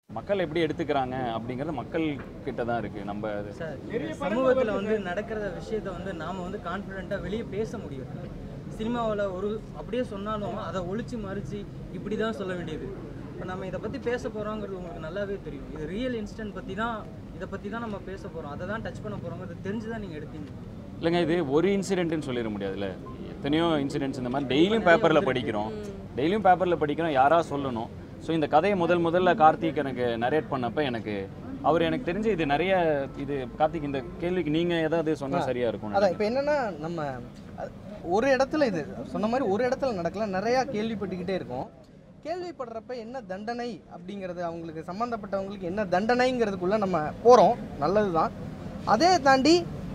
மக்கள் எப்படி எடுத்துக்கிறாங்க அப்படிங்கிறது மக்கள் கிட்ட தான் இருக்கு நம்ம அது சார் சமூகத்தில் வந்து நடக்கிற விஷயத்த வந்து நாம் வந்து கான்ஃபிடென்ட்டாக வெளியே பேச முடியும் சினிமாவில் ஒரு அப்படியே சொன்னாலும் அதை ஒழிச்சு மறிச்சு இப்படி தான் சொல்ல வேண்டியது இப்போ நம்ம இதை பற்றி பேச போகிறோங்கிறது உங்களுக்கு நல்லாவே தெரியும் இது ரியல் இன்சிடென்ட் பற்றி தான் இதை பற்றி தான் நம்ம பேச போகிறோம் அதை தான் டச் பண்ண போகிறோங்கிறது தெரிஞ்சு தான் நீங்கள் எடுத்தீங்க இல்லைங்க இது ஒரு இன்சிடென்ட்னு சொல்லிட முடியாதுல்ல எத்தனையோ இன்சிடென்ட்ஸ் இந்த மாதிரி டெய்லியும் பேப்பரில் படிக்கிறோம் டெய்லியும் பேப்பரில் படிக்கிறோம் யாரா சொல்லணும் ஸோ இந்த கதையை முதல் முதல்ல கார்த்திக் எனக்கு நரேட் பண்ணப்ப எனக்கு அவர் எனக்கு தெரிஞ்சு இது நிறைய இது கார்த்திக் இந்த கேள்விக்கு நீங்க ஏதாவது சொன்னா சரியா இருக்கும் அதான் இப்போ என்னன்னா நம்ம அஹ், ஒரு இடத்துல இது சொன்ன மாதிரி ஒரு இடத்துல நடக்கல நிறையா கேள்விப்பட்டுக்கிட்டே இருக்கோம் கேள்விப்படுறப்ப என்ன தண்டனை அப்படிங்கிறது அவங்களுக்கு சம்மந்தப்பட்டவங்களுக்கு என்ன தண்டனைங்கிறதுக்குள்ளே நம்ம போகிறோம் நல்லது தான் அதே தாண்டி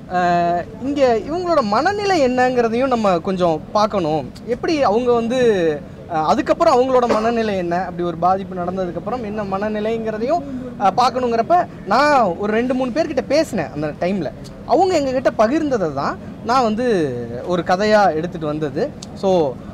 இங்கே இவங்களோட மனநிலை என்னங்கிறதையும் நம்ம கொஞ்சம் பார்க்கணும் எப்படி அவங்க வந்து அஹ், அதுக்கப்புறம் அவங்களோட மனநிலை என்ன அப்படி ஒரு பாதிப்பு நடந்ததுக்கப்புறம் என்ன மனநிலைங்கிறதையும் அஹ், பார்க்கணுங்கிறப்ப நான் ஒரு ரெண்டு மூணு பேர்கிட்ட பேசினேன் அந்த டைமில் அவங்க எங்ககிட்ட பகிர்ந்ததை தான் நான் வந்து ஒரு கதையாக எடுத்துகிட்டு வந்தது ஸோ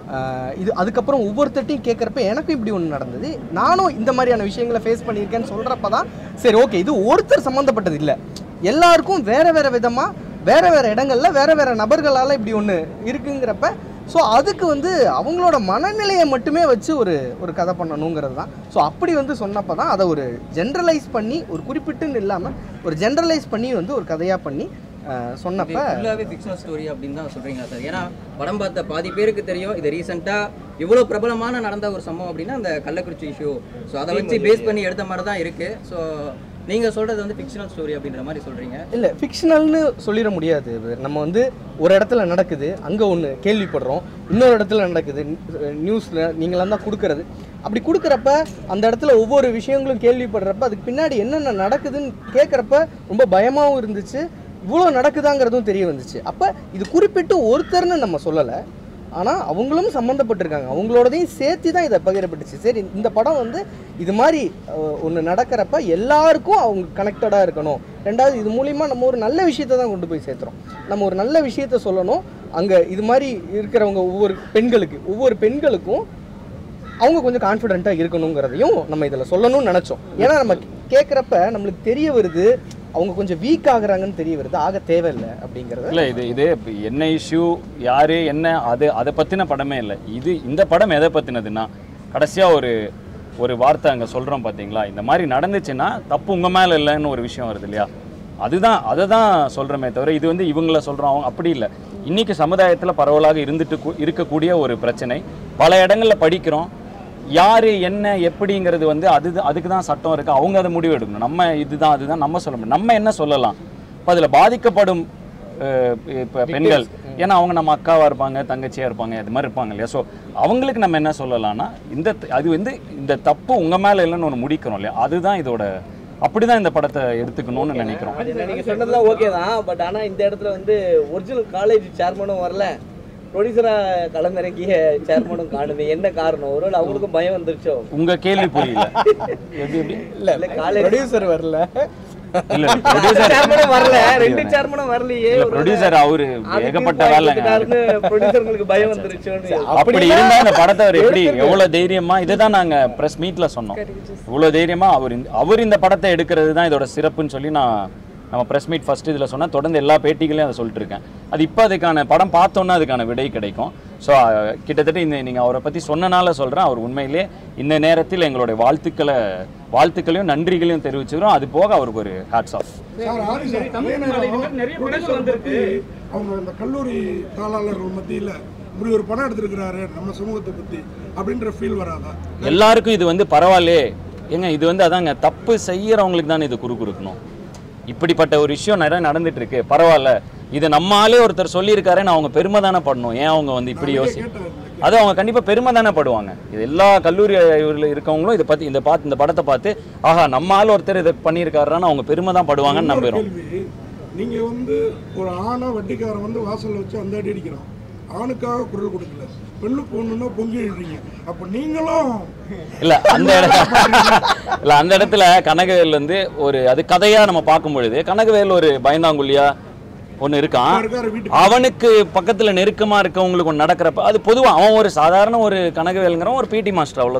இது அதுக்கப்புறம் ஒவ்வொருத்தட்டையும் கேட்குறப்ப எனக்கும் இப்படி ஒன்று நடந்தது நானும் இந்த மாதிரியான விஷயங்களை ஃபேஸ் பண்ணியிருக்கேன்னு சொல்கிறப்ப தான் சரி ஓகே இது ஒருத்தர் சம்மந்தப்பட்டது இல்லை எல்லாருக்கும் வேற வேற விதமாக வேற வேற இடங்கள்ல வேற வேற நபர்களால் இப்படி ஒன்று இருக்குங்கிறப்ப ஸோ அதுக்கு வந்து அவங்களோட மனநிலையை மட்டுமே வச்சு ஒரு ஒரு கதை பண்ணணுங்கிறது தான் ஸோ அப்படி வந்து சொன்னப்போ தான் அதை ஒரு ஜென்ரலைஸ் பண்ணி ஒரு குறிப்பிட்டுன்னு இல்லாமல் ஒரு ஜென்ரலைஸ் பண்ணி வந்து ஒரு கதையாக பண்ணி அஹ், சொன்னப்ப ஃபுல்லாகவே ஃபிக்ஷனல் ஸ்டோரி அப்படின்னு தான் சொல்கிறீங்களா சார் ஏன்னா படம் பார்த்த பாதி பேருக்கு தெரியும் இது ரீசெண்டாக இவ்வளோ பிரபலமான நடந்த ஒரு சம்பவம் அப்படின்னா அந்த கள்ளக்குறிச்சி இஷ்யூ ஸோ அதை வச்சு பேஸ் பண்ணி எடுத்த மாதிரி தான் இருக்குது ஸோ நீங்கள் சொல்கிறது வந்து ஃபிக்ஷனல் ஸ்டோரி அப்படின்ற மாதிரி சொல்கிறீங்க இல்லை ஃபிக்ஷனல்னு சொல்லிட முடியாது இது. நம்ம வந்து ஒரு இடத்துல நடக்குது அங்கே ஒன்று கேள்விப்படுறோம் இன்னொரு இடத்துல நடக்குது நியூஸில் நீங்களாம் தான் கொடுக்கறது அப்படி கொடுக்குறப்ப அந்த இடத்துல ஒவ்வொரு விஷயங்களும் கேள்விப்படுறப்ப அதுக்கு பின்னாடி என்னென்ன நடக்குதுன்னு கேட்குறப்ப ரொம்ப பயமாகவும் இருந்துச்சு இவ்வளோ நடக்குதாங்கிறதும் தெரிய வந்துச்சு அப்போ இது குறிப்பிட்டு ஒருத்தர்னு நம்ம சொல்லலை ஆனால் அவங்களும் சம்மந்தப்பட்டிருக்காங்க அவங்களோடதையும் சேர்த்து தான் இதை பகிரப்பட்டுச்சு சரி இந்த படம் வந்து இது மாதிரி ஒன்று நடக்கிறப்ப எல்லாருக்கும் அவங்க கனெக்டடாக இருக்கணும் ரெண்டாவது இது மூலிமா நம்ம ஒரு நல்ல விஷயத்தை தான் கொண்டு போய் சேர்த்துறோம் நம்ம ஒரு நல்ல விஷயத்த சொல்லணும் அங்கே இது மாதிரி இருக்கிறவங்க ஒவ்வொரு பெண்களுக்கு ஒவ்வொரு பெண்களுக்கும் அவங்க கொஞ்சம் கான்ஃபிடென்ட்டாக இருக்கணுங்கிறதையும் நம்ம இதில் சொல்லணும்னு நினச்சோம் ஏன்னா நம்ம கேட்குறப்ப நம்மளுக்கு தெரிய வருது அவங்க கொஞ்சம் வீக் ஆகுறாங்கன்னு தெரிய வருது ஆக தேவையில்லை அப்படிங்கிறத இல்ல இது இது இப்ப என்ன இஷ்யூ யாரு என்ன அது அதை பத்தின படமே இல்லை இது இந்த படம் எதை பத்தினதுன்னா கடைசியா ஒரு ஒரு வார்த்தை அங்க சொல்றோம் பாத்தீங்களா இந்த மாதிரி நடந்துச்சுன்னா தப்பு உங்க மேல இல்லைன்னு ஒரு விஷயம் வருது இல்லையா அதுதான் அதை தான் சொல்கிறோமே தவிர இது வந்து இவங்கள சொல்கிறோம் அவங்க அப்படி இல்லை இன்னைக்கு சமுதாயத்தில் பரவலாக இருந்துட்டு கூ- இருக்கக்கூடிய ஒரு பிரச்சனை பல இடங்கள்ல படிக்கிறோம் யார் என்ன எப்படிங்கிறது வந்து அது அதுக்கு தான் சட்டம் இருக்குது அவங்க அதை முடிவு எடுக்கணும் நம்ம இதுதான் அதுதான் நம்ம சொல்ல முடியும் நம்ம என்ன சொல்லலாம் இப்போ அதில் பாதிக்கப்படும் அஹ், இப்ப பெண்கள் ஏன்னா அவங்க நம்ம அக்காவா இருப்பாங்க தங்கச்சியா இருப்பாங்க அது மாதிரி இருப்பாங்க இல்லையா ஸோ அவங்களுக்கு நம்ம என்ன சொல்லலாம்னா இந்த த- அது வந்து இந்த தப்பு உங்க மேல இல்லைன்னு ஒன்று முடிக்கிறோம் இல்லையா அதுதான் இதோட அப்படிதான் இந்த படத்தை எடுத்துக்கணும்னு நினைக்கிறோம் நீங்க சொன்னதெல்லாம் ஓகே தான் பட் ஆனா இந்த இடத்துல வந்து ஒரிஜினல் காலேஜ் சேர்மனும் வரல ப்ரொடியூசரா களமிறங்கிய சேர்மனும் காணுது என்ன காரணம் ஒருவேளை அவங்களுக்கும் பயம் வந்துருச்சோ உங்க கேள்வி புரியல எப்படி எப்படி இல்லை இல்ல காலேஜ் ப்ரொடியூசர் வரல இல்ல ப்ரொடியூசர் சேர்மனும் வரல ரெண்டு சேர்மனும் வரலையே இல்ல ப்ரொடியூசர் அவரு ஏகப்பட்ட வேலைங்க ப்ரொடியூசர்களுக்கு பயம் வந்துருச்சோன்னு அப்படி இருந்தா இந்த படத்தை அவர் எப்படி எவ்வளவு தைரியமா இதுதான் நாங்க பிரஸ் மீட்ல சொன்னோம் இவ்வளவு தைரியமா அவர் இந்த- அவர் இந்த படத்தை எடுக்கிறது தான் இதோட சிறப்புன்னு சொல்லி நான் நம்ம பிரஸ் மீட் ஃபர்ஸ்ட் இதுல சொன்னா தொடர்ந்து எல்லா பேட்டிகளையும் அதை சொல்லிட்டு இருக்கேன் அது இப்போ அதுக்கான படம் பார்த்தோன்னா அதுக்கான விடை கிடைக்கும் ஸோ கிட்டத்தட்ட இந்த நீங்க அவரை பத்தி சொன்னனால சொல்றேன் அவர் உண்மையிலே இந்த நேரத்தில் எங்களுடைய வாழ்த்துக்களை வாழ்த்துக்களையும் நன்றிகளையும் தெரிவிச்சுக்கிறோம் அது போக அவருக்கு ஒரு hats off sir Aadhi sir அதே நேரம் producer பத்தி அவங்க இந்த கல்லூரி தாளாளர்கள் மத்தியில இப்படி ஒரு படம் எடுத்திருக்கிறாரு நம்ம சமூகத்தை பத்தி அப்படின்ற ஃபீல் வராதா எல்லாருக்கும் இது வந்து பரவாயில்லையே ஏங்க இது வந்து அதாங்க தப்பு செய்யறவங்களுக்கு தானே இது குறு கொடுக்கணும் இப்படிப்பட்ட ஒரு விஷயம் நிறைய நடந்துட்டு இருக்கு பரவாயில்ல இது நம்ம ஆளே ஒருத்தர் சொல்லியிருக்காருன்னு அவங்க பெருமை தானே படணும் ஏன் அவங்க வந்து இப்படி யோசி அது அவங்க கண்டிப்பா பெருமை தானே படுவாங்க இது எல்லா கல்லூரி இவர்ல இருக்கவங்களும் இதை பத்தி இந்த பார்த்து இந்த படத்தை பார்த்து ஆஹா நம்ம ஆள் ஒருத்தர் இதை பண்ணியிருக்காருன்னு அவங்க பெருமை தான் படுவாங்கன்னு இன்னொரு நம்புறோம் கேள்வி நீங்க வந்து ஒரு ஆணை வட்டிக்காரன் வந்து வாசல்ல வச்சு அந்த அடி அடிக்கிறான் ஆணுக்காக குரல் கொடுக்கல பெண்ணுக்கு ஒண்ணுன்னா பொங்கி எழுறீங்க அப்ப நீங்களும் இல்ல அந்த இடத்துல இல்ல அந்த இடத்துல கனகவேல் வந்து ஒரு அது கதையா நம்ம பார்க்கும் பொழுது கனகவேல் ஒரு பயந்தாங்குழியா ஒண்ணு இருக்கான் இருக்காரு வீட்டுக்கு அவனுக்கு பக்கத்துல நெருக்கமா இருக்கவங்களுக்கு ஒன்று நடக்கிறப்ப அது பொதுவா அவன் ஒரு சாதாரண ஒரு கனகவேலுங்கிறவன் ஒரு பிடி மாஸ்டர் அவ்வளவுதான்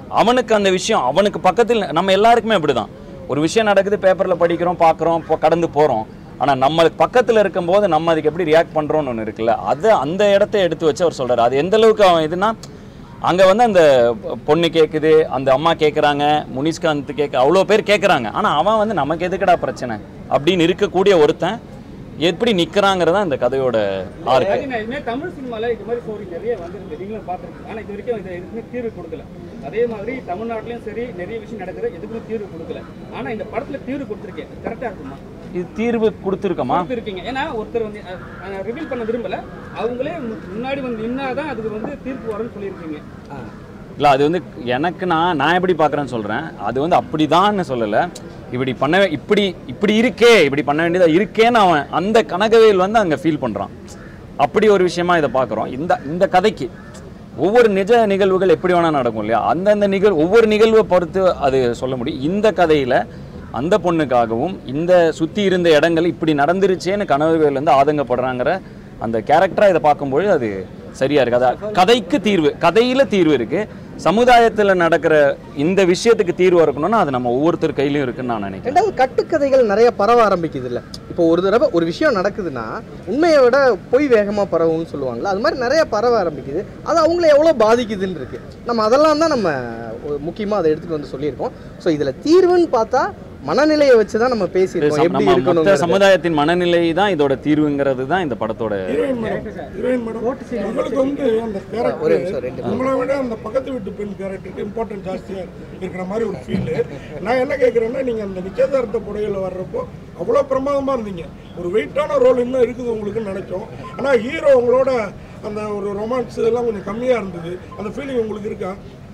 அவனுக்கு அந்த விஷயம் அவனுக்கு பக்கத்தில் நம்ம எல்லாருக்குமே அப்படிதான் ஒரு விஷயம் நடக்குது பேப்பரில் படிக்கிறோம் பார்க்குறோம் இப்போ கடந்து போகிறோம் ஆனால் நம்மளுக்கு பக்கத்தில் இருக்கும்போது நம்ம அதுக்கு எப்படி ரியாக்ட் பண்ணுறோம்னு ஒன்று இருக்குல்ல அதை அந்த இடத்த எடுத்து வச்சு அவர் சொல்கிறார் அது எந்த அளவுக்கு அவன் இதுனா அங்கே வந்து அந்த பொண்ணு கேட்குது அந்த அம்மா கேட்குறாங்க முனிஷ்காந்த் கேட்க அவ்வளோ பேர் கேட்குறாங்க ஆனால் அவன் வந்து நமக்கு எதுக்குடா பிரச்சனை அப்படின்னு இருக்கக்கூடிய ஒருத்தன் எப்படி நிற்கிறாங்கிறதான் இந்த கதையோட ஆர்க்கு அதாவது நான் இதுமாதிரி தமிழ் சினிமால இது மாதிரி ஸ்டோரி நிறைய வந்திருக்கு நீங்களும் பார்த்துருக்கீங்க ஆனால் இது வரைக்கும் இது எதுக்குமே தீர்வு கொடுக்கல அதே மாதிரி தமிழ்நாட்டிலையும் சரி நிறைய விஷயம் நடக்குது எதுக்குமே தீர்வு கொடுக்கல ஆனா இந்த படத்துல தீர்வு கொடுத்துருக்கேன் கரெக்டா இருக்குமா இது தீர்வு கொடுத்துருக்கோமா கொடுத்துருக்கீங்க ஏன்னா ஒருத்தர் வந்து ரிவீல் பண்ண விரும்பல அவங்களே மு- முன்னாடி வந்து நின்னாதான் அதுக்கு வந்து தீர்ப்பு வரும்னு சொல்லியிருக்கீங்க இல்லை அது வந்து எனக்கு நான் நான் எப்படி பார்க்குறேன்னு சொல்கிறேன் அது வந்து அப்படிதான்னு சொல்லலை இப்படி பண்ண இப்படி இப்படி இருக்கே இப்படி பண்ண வேண்டியதா இருக்கேன்னு அவன் அந்த கனகவேல் வந்து அங்கே ஃபீல் பண்ணுறான் அப்படி ஒரு விஷயமா இதை பார்க்குறோம் இந்த இந்த கதைக்கு ஒவ்வொரு நிஜ நிகழ்வுகள் எப்படி வேணால் நடக்கும் இல்லையா அந்தந்த நிகழ் ஒவ்வொரு நிகழ்வை பொறுத்து அது சொல்ல முடியும் இந்த கதையில் அந்த பொண்ணுக்காகவும் இந்த சுற்றி இருந்த இடங்கள் இப்படி நடந்துருச்சேன்னு கனவுகள் வந்து ஆதங்கப்படுறாங்கிற அந்த கேரக்டராக இதை பார்க்கும்பொழுது அது சரியா இருக்கு அதான் கதைக்கு தீர்வு கதையில தீர்வு இருக்கு சமுதாயத்துல நடக்கிற இந்த விஷயத்துக்கு தீர்வு இருக்கணும்னா அது நம்ம ஒவ்வொருத்தர் கையிலயும் இருக்குன்னு நான் நினைக்கிறேன் ரெண்டாவது கட்டுக்கதைகள் நிறைய பரவ ஆரம்பிக்குது இல்ல இப்போ ஒரு தடவை ஒரு விஷயம் நடக்குதுன்னா உண்மையை விட பொய் வேகமா பரவும்னு சொல்லுவாங்கல்ல அது மாதிரி நிறைய பரவ ஆரம்பிக்குது அது அவங்கள எவ்வளோ பாதிக்குதுன்னு இருக்கு நம்ம அதெல்லாம் தான் நம்ம முக்கியமாக அதை எடுத்துட்டு வந்து சொல்லியிருக்கோம் ஸோ இதுல தீர்வுன்னு பார்த்தா மனநிலையை வச்சு தான் நம்ம பேசியிருக்கோம் எப்படி நம்ம மொத்த இருக்கணும் சமுதாயத்தின் மனநிலை தான் இதோட தீர்வுங்கிறது தான் இந்த படத்தோட ஹீரோயின் மேடம் ஹீரோயின் மேடம் உங்களுக்கு வந்து அந்த ஒரே கேரக்டர் நிமிஷம், ரெண்டு உங்களை விட அந்த பக்கத்து வீட்டு பெண் கேரக்டருக்கு இம்பார்ட்டன்ட் ஜாஸ்தியாக இருக்கிற மாதிரி ஒரு ஃபீல் நான் என்ன கேட்குறேன்னா நீங்கள் அந்த நிச்சயதார்த்த புடையில் வர்றப்போ அவ்வளோ பிரமாதமாக இருந்தீங்க ஒரு வெயிட்டான ரோல் இன்னும் இருக்குது உங்களுக்குன்னு நினைச்சோம் ஆனால் ஹீரோ உங்களோட அந்த ஒரு ரொமான்ஸ் இதெல்லாம் கொஞ்சம் கம்மியாக இருந்தது அந்த ஃபீலிங் உங்களுக்கு இருக்கா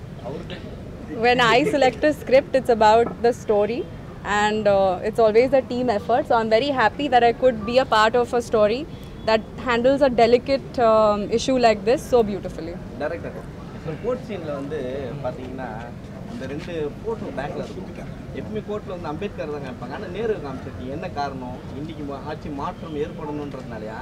when I select a script, it's about the story and uh, it's always a team effort. So I'm very happy that I could be a part of a story that handles a delicate um, issue like this so beautifully. Director இந்த court சீனில் வந்து பார்த்தீங்கன்னா இந்த ரெண்டு photo பேக்கில் இருக்கும் எப்பவுமே கோர்ட்டில் வந்து அம்பேத்கர் தான் காமிப்பாங்க ஆனால் நேரு காமிச்சிருக்கீங்க என்ன காரணம் இன்னைக்கு மா- ஆட்சி மாற்றம் ஏற்படணுன்றதுனாலயா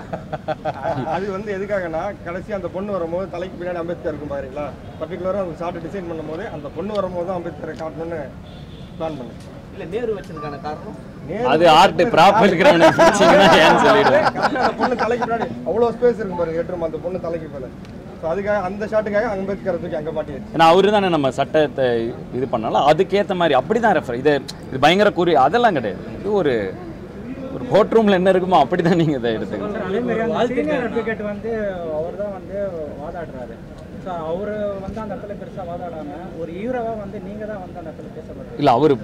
அது வந்து எதுக்காகனா கடைசி அந்த பொண்ணு வரும்போது தலைக்கு பின்னாடி அம்பேத்கர் இருக்கும் பாருங்களா பர்டிகுலராக அந்த ஷார்ட் டிசைன் பண்ணும்போது அந்த பொண்ணு வரும்போது தான் அம்பேத்கரை காட்டணும்னு பிளான் பண்ணேன் இல்லை நேரு வச்சதுக்கான காரணம் நேரு அது ஆர்ட் ப்ராப் இருக்கிறவனை பிடிச்சிங்கன்னா ஏன்னு சொல்லிடுவேன் கரெக்டா அந்த பொண்ணு தலைக்கு பின்னாடி அவ்வளோ ஸ்பேஸ் இருக்கும் பாருங்க ஹெட்ரூம் அந்த பொண்ணு தலைக்கு மேலே ஸோ அதுக்காக அந்த ஷாட்டுக்காக அம்பேத்கரை தூக்கி அங்கே மாட்டியாச்சு ஏன்னா அவரு தானே நம்ம சட்டத்தை இது பண்ணாலும் அதுக்கேற்ற மாதிரி அப்படி தான் ரெஃபர் இது இது பயங்கர குறி அதெல்லாம் கிடையாது இது ஒரு ஒரு கோர்ட் ரூமில் என்ன இருக்குமோ அப்படி தான் நீங்கள் இதை எடுத்துக்கணும் அதே மாதிரி அந்த சீனியர் அட்வொகேட் வந்து அவர் தான் வந்து வாதாடுறாரு ஸோ அவர் வந்து அந்த இடத்துல பெருசாக வாதாடாம ஒரு ஹீரோவாக வந்து நீங்கள் தான் வந்து அந்த இடத்துல பேசப்படுறீங்க இல்லை அவர்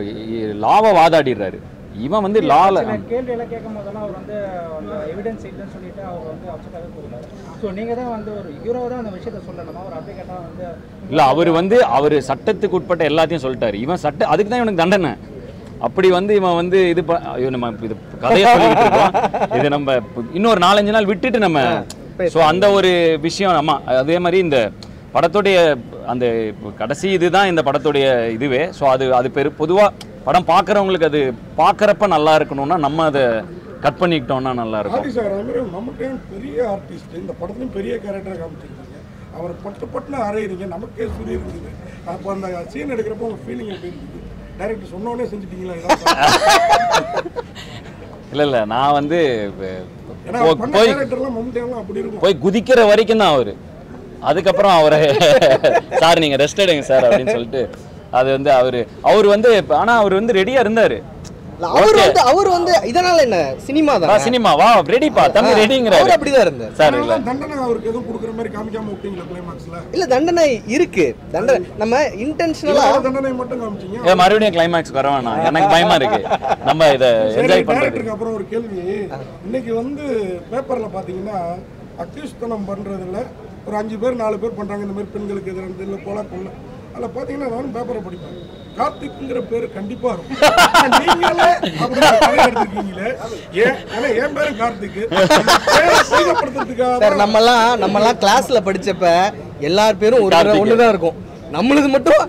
லாவை வாதாடிடுறாரு இவன் வந்து லால சில கேள்வியெல்லாம் கேட்கும் போதெல்லாம் அவர் வந்து அந்த எவிடன்ஸ் இல்லைன்னு சொல்லிட்டு அவர் வந்து அப்செட்டாகவே போகிறாரு ஸோ நீங்கள் தான் வந்து ஒரு ஹீரோவை தான் அந்த விஷயத்த சொல்லணுமா ஒரு அட்வொகேட்டாக வந்து இல்லை அவர் வந்து அவர் சட்டத்துக்கு உட்பட்ட எல்லாத்தையும் சொல்லிட்டாரு இவன் சட்ட அதுக்கு தான் இவனுக்கு தண்டனை அப்படி வந்து இவன் வந்து இது ப- ஐயோ நம்ம இது கதையை சொல்லிட்டு இருக்கோம் இது நம்ம இப்ப இன்னொரு நாலஞ்சு நாள் விட்டுட்டு நம்ம ஸோ அந்த ஒரு விஷயம் ஆமா அதே மாதிரி இந்த படத்துடைய அந்த இப்ப கடைசி இதுதான் இந்த படத்துடைய இதுவே ஸோ அது அது பெரு பொதுவாக படம் பார்க்குறவங்களுக்கு அது பார்க்குறப்ப நல்லா இருக்கணும்னா நம்ம அதை கட் பண்ணிக்கிட்டோம்னா நல்லா இருக்கும் ஆதி சார் அது மாதிரி நமக்கே பெரிய ஆர்டிஸ்ட் இந்த படத்துலையும் பெரிய கேரக்டர் காமிச்சிருக்கீங்க அவர் பட்டு பட்டுன்னு அரையிறீங்க நமக்கே சுரி இருக்குது அப்போ அந்த சீன் எடுக்கிறப்போ உங்கள் ஃபீலிங் எப்படி இருக்குது டைரக்டர் சொன்னோடனே செஞ்சுட்டீங்களா ஏதாவது? இல்லை இல்லை நான் வந்து ஏன்னா போ- அவர் பண்ண போய் கேரக்டர்லாம் மம்முட்டியெல்லாம் அப்படி இருக்கும் போய் குதிக்கிற வரைக்கும் தான் அவர் அதுக்கப்புறம் அவரை சார் நீங்கள் ரெஸ்ட் எடுங்க சார் அப்படின்னு சொல்லிட்டு அது வந்து அவர் அவர் வந்து ஆனால் அவர் வந்து ரெடியாக இருந்தார் அவர் வந்து அவர் வந்து இதனால என்ன சினிமா தான் சினிமா வா ரெடிப்பா தம்பி அவர் ரெடிங்கிறாரு அப்படிதான் இருந்தார் சார் இல்லை அதனால தண்டனை அவருக்கு எதுவும் கொடுக்குற மாதிரி காமிக்காம விட்டீங்களா கிளைமாக்ஸ்ல இல்ல தண்டனை இருக்கு தண்டனை நம்ம இன்டென்ஷனலா தண்டனை மட்டும் காமிச்சீங்க ஏன் மறுபடியும் கிளைமேக்ஸ் வர வேணாம் எனக்கு பயமா இருக்கு நம்ம இதை சரி என்ஜாய் பண்றது டேரக்டருக்கு அப்புறம் ஒரு கேள்வி இன்னைக்கு வந்து பேப்பர்ல பாத்தீங்கன்னா அக்யூஸ்தனம் பண்றதுல ஒரு அஞ்சு பேர் நாலு பேர் பண்றாங்க இந்த மாதிரி பெண்களுக்கு எதிரானது இல்லை கொலை கொள்ள அதில் பார்த்தீங்கன்னா நானும் பேப்பரை படிப்பேன் கார்த்திக்ங்கிற பேர் கண்டிப்பா இருக்கும் ஆனா நீங்களே அப்படி ஒரு கதை எடுத்திருக்கீங்களே ஏன் ஏன்னா என் பேரு கார்த்திக் பேரை சீதப்படுத்துறதுக்காக சார் நம்மலாம் நம்மலாம் கிளாஸ்ல படிச்சப்ப எல்லார் பேரும் ஒரு கார்த்திக். ஒண்ணுதான் இருக்கும் நம்மளுது மட்டும்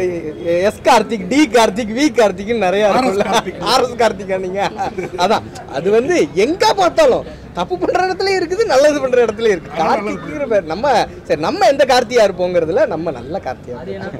S Karthik T Karthik V கார்த்திக்னு நிறைய இருக்கும்ல ஆர்எஸ் கார்த்திகா நீங்க அதான் அது வந்து எங்க பார்த்தாலும் தப்பு பண்ற இடத்துலயும் இருக்குது நல்லது பண்ற இடத்துலயும் இருக்கு கார்த்திக்கிற பேர் நம்ம சரி நம்ம எந்த கார்த்தியா இருப்போங்கிறதுல நம்ம நல்ல கார்த்தியா அது என்ன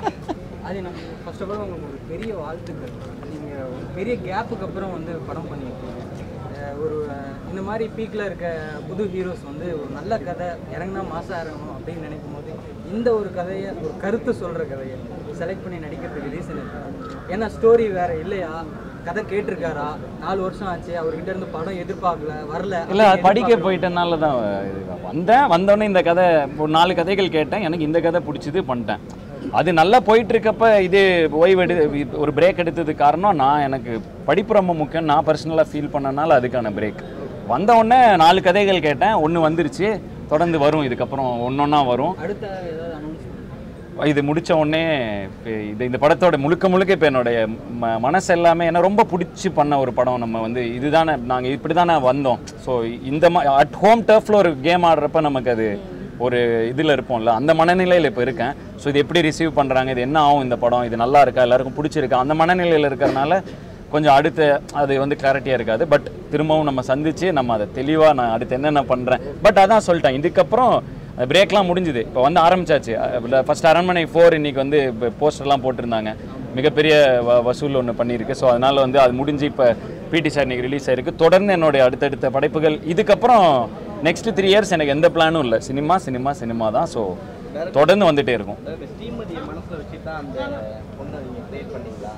அது என்ன ஃபர்ஸ்ட் ஆஃப் ஆல் உங்களுக்கு ஒரு பெரிய வாழ்த்துக்கள் நீங்கள் ஒரு பெரிய கேப்புக்கு அப்புறம் வந்து படம் பண்ணியிருக்கீங்க அஹ் ஒரு அஹ், இந்த மாதிரி பீக்கில் இருக்க புது ஹீரோஸ் வந்து ஒரு நல்ல கதை இறங்கினா மாசம் இறங்கணும் அப்படின்னு நினைக்கும் போது இந்த ஒரு கதையை ஒரு கருத்து சொல்கிற கதையை செலக்ட் பண்ணி நடிக்கிறதுக்கு ரீசன் இருக்கு ஏன்னா ஸ்டோரி வேற இல்லையா கதை கேட்டிருக்காரா நாலு வருஷம் ஆச்சு அவர்கிட்ட இருந்து படம் எதிர்பார்க்கல வரல இல்லை அப்படின்னு படிக்க எதிர்பார்க்கல. போயிட்டனால தான் இது வந்தேன் வந்தோடனே இந்த கதை ஒரு நாலு கதைகள் கேட்டேன் எனக்கு இந்த கதை பிடிச்சது பண்ணிட்டேன் அது நல்லா போயிட்டு இருக்கப்ப இது ஓய்வு எடு இது ஒரு பிரேக் எடுத்ததுக்கு காரணம் நான் எனக்கு படிப்பு ரொம்ப முக்கியம் நான் பர்சனலாக ஃபீல் பண்ணனால அதுக்கான பிரேக் வந்த உடனே நாலு கதைகள் கேட்டேன் ஒன்று வந்துருச்சு தொடர்ந்து வரும் இதுக்கப்புறம் ஒன்றொன்னா வரும் அடுத்த ஏதாவது அனௌன்ஸ் இது முடிச்ச உடனே இப்ப இது இந்த படத்தோட முழுக்க முழுக்க இப்போ என்னுடைய ம மனசு எல்லாமே என்ன ரொம்ப பிடிச்சி பண்ண ஒரு படம் நம்ம வந்து இதுதானே நாங்கள் இப்படி தானே வந்தோம் ஸோ இந்த மா அட் ஹோம் டர்ஃபில் ஒரு கேம் ஆடுறப்ப நமக்கு அது ஒரு இதில் இருப்போம்ல அந்த மனநிலையில் இப்போ இருக்கேன் ஸோ இது எப்படி ரிசீவ் பண்ணுறாங்க இது என்ன ஆகும் இந்த படம் இது நல்லா இருக்கா எல்லாருக்கும் பிடிச்சிருக்கா அந்த மனநிலையில் இருக்கிறனால கொஞ்சம் அடுத்த அது வந்து கிளாரிட்டியாக இருக்காது பட் திரும்பவும் நம்ம சந்திச்சு நம்ம அதை தெளிவாக நான் அடுத்து என்னென்ன பண்ணுறேன் பட் அதான் சொல்லிட்டேன் இதுக்கப்புறம் பிரேக்லாம் முடிஞ்சுது இப்போ வந்து ஆரம்பிச்சாச்சு ஃபர்ஸ்ட் அரண்மனை ஃபோர் இன்னைக்கு வந்து போஸ்டர்லாம் போட்டிருந்தாங்க மிகப்பெரிய வ வசூல் ஒன்று பண்ணியிருக்கு ஸோ அதனால வந்து அது முடிஞ்சு இப்போ பிடி சார் இன்னைக்கு ரிலீஸ் ஆயிருக்கு தொடர்ந்து என்னுடைய அடுத்தடுத்த படைப்புகள் இதுக்கப்புறம் நெக்ஸ்ட் த்ரீ இயர்ஸ் எனக்கு எந்த பிளானும் இல்லை சினிமா சினிமா சினிமா தான் ஸோ தொடர்ந்து வந்துட்டே இருக்கும் அதாவது ஸ்ரீமதியை மனசுல வச்சு தான் அந்த பொண்ணை நீங்க கிரியேட் பண்ணீங்களா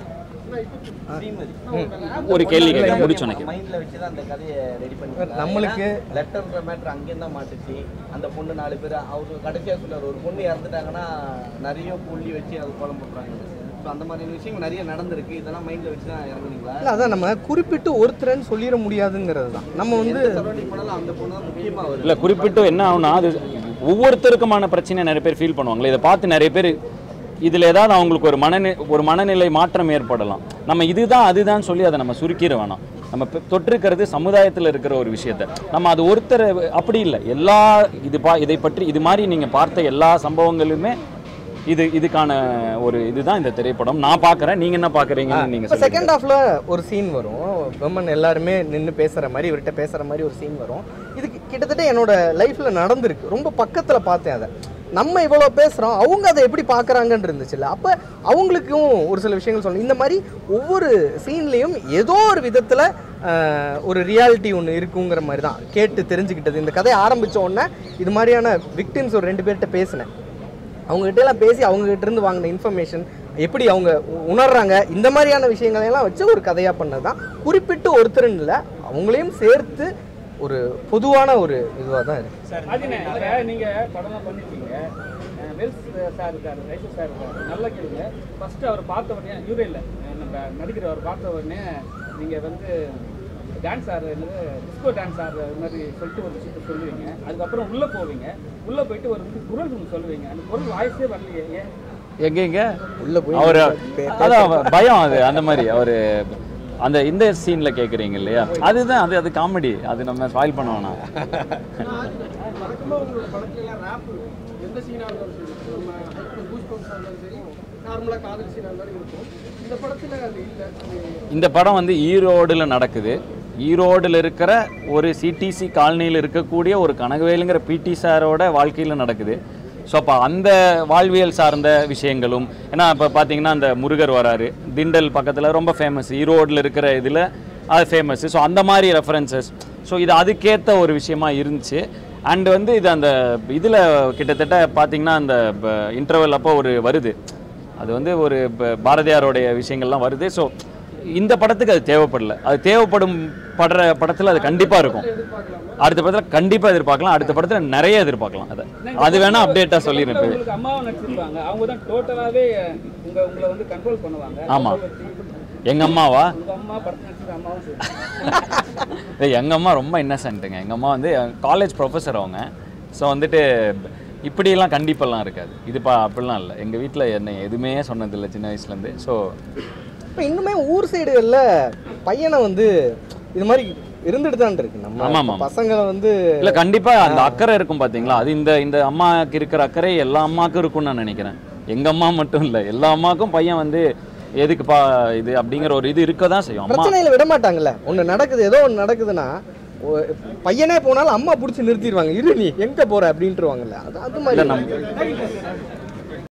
ஸ்ரீமதி ஒரு கேள்வி கேட்க முடிச்சு உனக்கு மைண்ட்ல வச்சு தான் அந்த கதையை ரெடி பண்ணி நம்மளுக்கு- லெட்டர்ன்ற மேட்ரு அங்கேயும் தான் மாட்டுச்சு அந்த பொண்ணு நாலு பேர் அவரு கடைசியா சொல்றாரு ஒரு பொண்ணு இறந்துட்டாங்கன்னா நிறைய புள்ளி வச்சு அது குழம்பு போடுறாங்க ஸோ அந்த மாதிரி விஷயங்கள் நிறைய நடந்திருக்கு இதெல்லாம் மைண்ட்ல வச்சு தான் இறங்குனீங்களா இல்ல அதான் நம்ம குறிப்பிட்டு ஒருத்தரன்னு சொல்லிட முடியாதுங்கிறது தான் நம்ம வந்து சரௌண்டிங் பண்ணாலும் அந்த பொண்ணு தான் முக்கியமா வருது இல்லை குறிப்பிட்டு என்ன ஆகும்னா அது ஒவ்வொருத்தருக்குமான பிரச்சனை நிறைய பேர் ஃபீல் பண்ணுவாங்களே இதை பார்த்து நிறைய பேர் இதில் ஏதாவது அவங்களுக்கு ஒரு மனநி ஒரு மனநிலை மாற்றம் ஏற்படலாம் நம்ம இதுதான் அதுதான் சொல்லி அதை நம்ம சுருக்கிட வேணாம் நம்ம பெ- தொற்றிருக்கிறது சமுதாயத்தில் இருக்கிற ஒரு விஷயத்த நம்ம அது ஒருத்தர் அப்படி இல்லை எல்லா இது பா இதை பற்றி இது மாதிரி நீங்கள் பார்த்த எல்லா சம்பவங்களுமே இது இதுக்கான ஒரு இதுதான் இந்த திரைப்படம் நான் பார்க்குறேன் நீங்கள் என்ன பார்க்குறீங்கன்னு நீங்கள் இப்போ செகண்ட் ஹாஃப்ல ஒரு சீன் வரும் விமன் எல்லாருமே நின்று பேசுற மாதிரி இவர்கிட்ட பேசுற மாதிரி ஒரு சீன் வரும் இது கிட்டத்தட்ட என்னோட லைஃப்ல நடந்திருக்கு ரொம்ப பக்கத்துல பார்த்தேன் அதை நம்ம இவ்வளோ பேசுகிறோம் அவங்க அதை எப்படி பார்க்குறாங்கன்னு இருந்துச்சுல்ல அப்போ அவங்களுக்கும் ஒரு சில விஷயங்கள் சொல்லணும் இந்த மாதிரி ஒவ்வொரு சீன்லேயும் ஏதோ ஒரு விதத்தில் ஒரு ரியாலிட்டி ஒன்று இருக்குங்கிற மாதிரி தான் கேட்டு தெரிஞ்சுக்கிட்டது இந்த கதையை ஆரம்பிச்ச உடனே இது மாதிரியான விக்டிம்ஸ் ஒரு ரெண்டு பேர்கிட்ட பேசினேன் அவங்ககிட்ட எல்லாம் பேசி அவங்க கிட்ட இருந்து வாங்கின இன்ஃபர்மேஷன் எப்படி அவங்க உ- உணர்றாங்க இந்த மாதிரியான விஷயங்களை எல்லாம் வச்சு ஒரு கதையா பண்ணது தான் குறிப்பிட்டு ஒருத்தருன்னு இல்லை அவங்களையும் சேர்த்து ஒரு பொதுவான ஒரு இதுவாக தான் இருக்கு அதுனே இப்ப நீங்க படம்லாம் பண்ணிருக்கீங்க அஹ் வெல்ஸ் சார் இருக்காரு ரைசஸ் சார் இருக்காரு நல்லா கேளுங்க ஃபர்ஸ்ட் அவர் பார்த்த உடனே ஹீரோ இல்லை நம்ம நடிக்கிற அவர் பார்த்த உடனே நீங்க வந்து டான்ஸ் ஆடுற என்னது டிஸ்கோ டான்ஸ் ஆடுற மாதிரி சொல்லிட்டு ஒரு விஷயத்த சொல்லுவீங்க அதுக்கப்புறம் உள்ள போவீங்க உள்ள போயிட்டு ஒரு வந்து குரல் ஒன்று சொல்லுவீங்க அந்த குரல் வாய்ஸே வரலையே ஏன் எங்க எங்க உள்ள போய் அவர் பே- அதான் அவ- பயம் அது அந்த மாதிரி அவர் அந்த இந்த சீன்ல கேக்குறீங்க இல்லையா அதுதான் அது அது காமெடி அது நம்ம ஸ்பாயில் பண்ண வேணாம் வழக்கமாக உங்களோட படத்துல எல்லாம் ரேப் எந்த சீனாக இருந்தாலும் சரி நம்ம பூஸ் பம்ப்ஸாக இருந்தாலும் சரி நார்மலாக காதல் சீனாக இருந்தாலும் இருக்கும் இந்த படத்தில் அது இல்லை அது இந்த படம் வந்து ஈரோடுல நடக்குது ஈரோடுல இருக்கிற ஒரு சிடிசி காலனியில் இருக்கக்கூடிய ஒரு கனகவேலுங்கிற பிடி சாரோட வாழ்க்கையில் நடக்குது ஸோ அப்போ அந்த வாழ்வியல் சார்ந்த விஷயங்களும் ஏன்னா இப்போ பார்த்தீங்கன்னா அந்த முருகர் வராரு திண்டல் பக்கத்தில் ரொம்ப ஃபேமஸ் ஈரோடில் இருக்கிற இதில் அது ஃபேமஸ் ஸோ அந்த மாதிரி ரெஃபரன்சஸ் ஸோ இது அதுக்கேற்ற ஒரு விஷயமா இருந்துச்சு அண்ட் வந்து இது அந்த இதில் கிட்டத்தட்ட பார்த்தீங்கன்னா அந்த இன்டர்வல் அப்போ ஒரு வருது அது வந்து ஒரு ப- பாரதியாருடைய விஷயங்கள்லாம் வருது ஸோ இந்த படத்துக்கு அது தேவைப்படல அது தேவைப்படும் படுற படத்தில் அது கண்டிப்பாக இருக்கும் அடுத்த படத்தில் கண்டிப்பாக எதிர்பார்க்கலாம் அடுத்த படத்தில் நிறைய எதிர்பார்க்கலாம் அதை அது வேணா அப்டேட்டாக சொல்லிடுறேன் இப்போ. உங்களுக்கு அம்மாவை நடிச்சிருப்பாங்க அவங்க தான் டோட்டலாவே உங்க உங்களை வந்து கண்ட்ரோல் பண்ணுவாங்க ஆமா. எங்க அம்மாவா உங்க அம்மா படத்தில் நடிச்சிருக்க அம்மாவும் சரி. ஏய், எங்க அம்மா ரொம்ப இன்னசென்ட்டுங்க எங்க அம்மா வந்து காலேஜ் ப்ரொஃபஸர் அவங்க ஸோ வந்துட்டு இப்படியெல்லாம் கண்டிப்பெல்லாம் இருக்காது இதுப்பா அப்படிலாம் இல்லை எங்கள் வீட்டில் என்னை எதுவுமே சொன்னதில்லை சின்ன வயசுலேருந்து ஸோ இப்போ இன்னுமே ஊர் சைடுகளில் பையனை வந்து இது மாதிரி இருந்துட்டு தான் இருக்கு ஆமா, நம்ம ஆமா. பசங்களை வந்து இல்லை கண்டிப்பாக அந்த அக்கறை இருக்கும் பார்த்தீங்களா அது இந்த இந்த அம்மாவுக்கு இருக்கிற அக்கறை எல்லா அம்மாவுக்கும் இருக்கும்னு நான் நினைக்கிறேன் எங்கள் அம்மா மட்டும் இல்லை எல்லா அம்மாவுக்கும் பையன் வந்து எதுக்குப்பா இது அப்படிங்கிற ஒரு இது இருக்க தான் செய்யும் அம்மா பிரச்சனையில விட மாட்டாங்கல்ல ஒன்று நடக்குது ஏதோ ஒன்று நடக்குதுன்னா ஒ- பையனே போனாலும் அம்மா பிடிச்சி நிறுத்திடுவாங்க இரு நீ எங்கே போகிற அப்படின்ட்டுருவாங்கல்ல அது அது இல்லை மாதிரி நம்ம